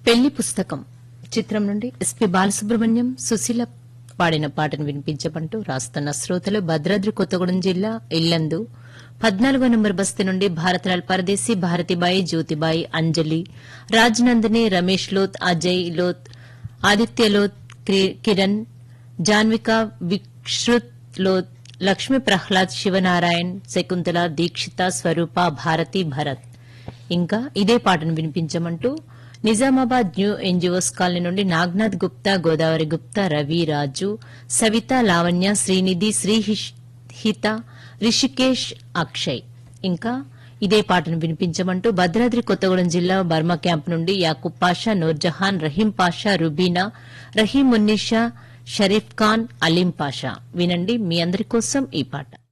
పెళ్లి పుస్తకం చిత్రం నుండి ఎస్పి బాలసుబ్రహ్మణ్యం సుశీల పాడిన పాటను వినిపించమంటూ రాస్తున్న శ్రోతలు భద్రాద్రి కొత్తగూడెం జిల్లా ఇల్లందు పద్నాలుగో నంబర్ బస్తీ నుండి భారతలాల్ పరదేశీ భారతిబాయి జ్యోతిబాయి అంజలి రాజ్నందిని రమేష్ లోత్ అజయ్ లోత్ ఆదిత్య లోత్ క్రి- కిరణ్ జాన్విక విశ్రుత్ లోత్ లక్ష్మీ ప్రహ్లాద్ శివనారాయణ్ శకుంతల దీక్షిత స్వరూప భారతి భరత్ ఇంకా ఇదే పాటను వినిపించమంటూ నిజామాబాద్ న్యూ ఎన్జిఓస్ కాలనీ నుండి నాగ్నాథ్ గుప్తా గోదావరి గుప్తా రవి రాజు సవిత లావణ్య శ్రీనిధి శ్రీహిత రిషికేష్ అక్షయ్ ఇంకా ఇదే పాటను వినిపించమంటూ భద్రాద్రి కొత్తగూడెం జిల్లా బర్మా క్యాంప్ నుండి యాకూబ్ పాషా నూర్జహాన్ రహీం పాషా రుబీనా రహీం మున్నిషా షరీఫ్ ఖాన్ అలీం పాషా వినండి మీ అందరి కోసం ఈ పాట